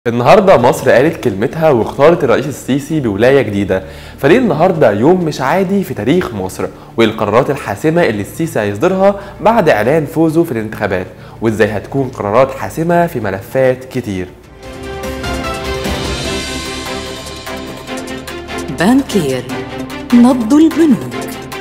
النهارده مصر قالت كلمتها واختارت الرئيس السيسي بولايه جديده فليه النهارده يوم مش عادي في تاريخ مصر والقرارات الحاسمه اللي السيسي هيصدرها بعد اعلان فوزه في الانتخابات وازاي هتكون قرارات حاسمه في ملفات كتير بانكير نبض البنوك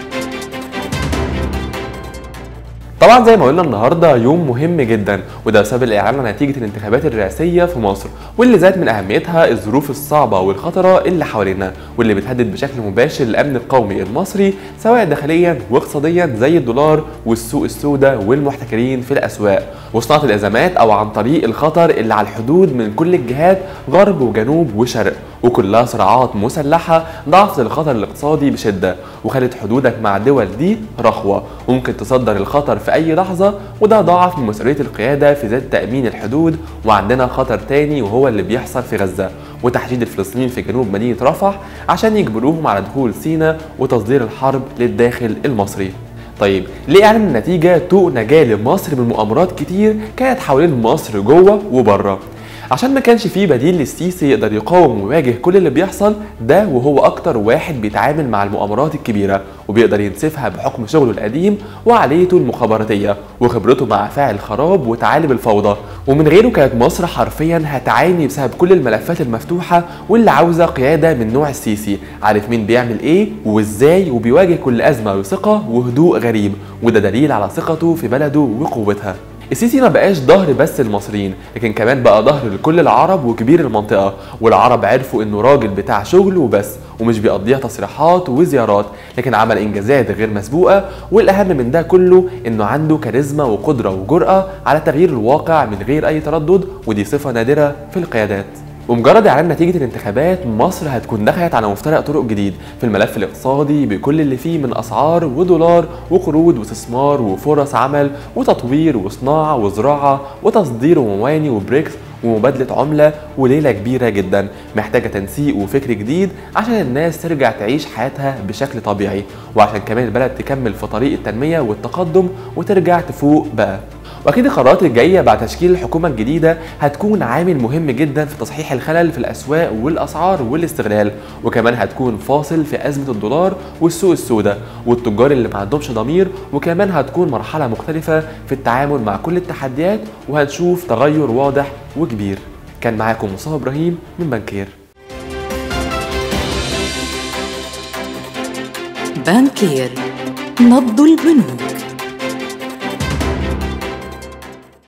طبعا زي ما قلنا النهارده يوم مهم جدا وده بسبب الاعلان عن نتيجه الانتخابات الرئاسيه في مصر واللي زاد من اهميتها الظروف الصعبه والخطره اللي حوالينا واللي بتهدد بشكل مباشر الامن القومي المصري سواء داخليا واقتصاديا زي الدولار والسوق السوداء والمحتكرين في الاسواق وصناعه الازمات او عن طريق الخطر اللي على الحدود من كل الجهات غرب وجنوب وشرق وكلها صراعات مسلحه ضعفت الخطر الاقتصادي بشده وخلت حدودك مع الدول دي رخوه وممكن تصدر الخطر في اي لحظه وده ضاعف من مسؤوليه القياده في ذات تامين الحدود وعندنا خطر تاني وهو اللي بيحصل في غزه وتحديد الفلسطينيين في جنوب مدينه رفح عشان يجبروهم على دخول سيناء وتصدير الحرب للداخل المصري طيب ليه اعلن النتيجه طوق نجاه لمصر من مؤامرات كتير كانت حوالين مصر جوه وبره عشان ما كانش فيه بديل للسيسي يقدر يقاوم ويواجه كل اللي بيحصل ده وهو اكتر واحد بيتعامل مع المؤامرات الكبيره وبيقدر ينسفها بحكم شغله القديم وعاليته المخابراتيه وخبرته مع افاعي الخراب وتعالب الفوضى ومن غيره كانت مصر حرفيا هتعاني بسبب كل الملفات المفتوحه واللي عاوزه قياده من نوع السيسي عارف مين بيعمل ايه وازاي وبيواجه كل ازمه بثقه وهدوء غريب وده دليل على ثقته في بلده وقوتها السيسي ما بقاش ظهر بس المصريين لكن كمان بقى ظهر لكل العرب وكبير المنطقه والعرب عرفوا انه راجل بتاع شغل وبس ومش بيقضيها تصريحات وزيارات لكن عمل انجازات غير مسبوقه والاهم من ده كله انه عنده كاريزما وقدره وجرأه على تغيير الواقع من غير اي تردد ودي صفه نادره في القيادات ومجرد اعلان نتيجه الانتخابات مصر هتكون دخلت على مفترق طرق جديد في الملف الاقتصادي بكل اللي فيه من اسعار ودولار وقروض واستثمار وفرص عمل وتطوير وصناعه وزراعه وتصدير ومواني وبريكس ومبادلة عملة وليلة كبيرة جدا محتاجة تنسيق وفكر جديد عشان الناس ترجع تعيش حياتها بشكل طبيعي وعشان كمان البلد تكمل في طريق التنمية والتقدم وترجع تفوق بقى واكيد القرارات الجايه بعد تشكيل الحكومه الجديده هتكون عامل مهم جدا في تصحيح الخلل في الاسواق والاسعار والاستغلال وكمان هتكون فاصل في ازمه الدولار والسوق السوداء والتجار اللي ما عندهمش ضمير وكمان هتكون مرحله مختلفه في التعامل مع كل التحديات وهنشوف تغير واضح وكبير كان معاكم مصطفى ابراهيم من بنكير بانكير نبض البنوك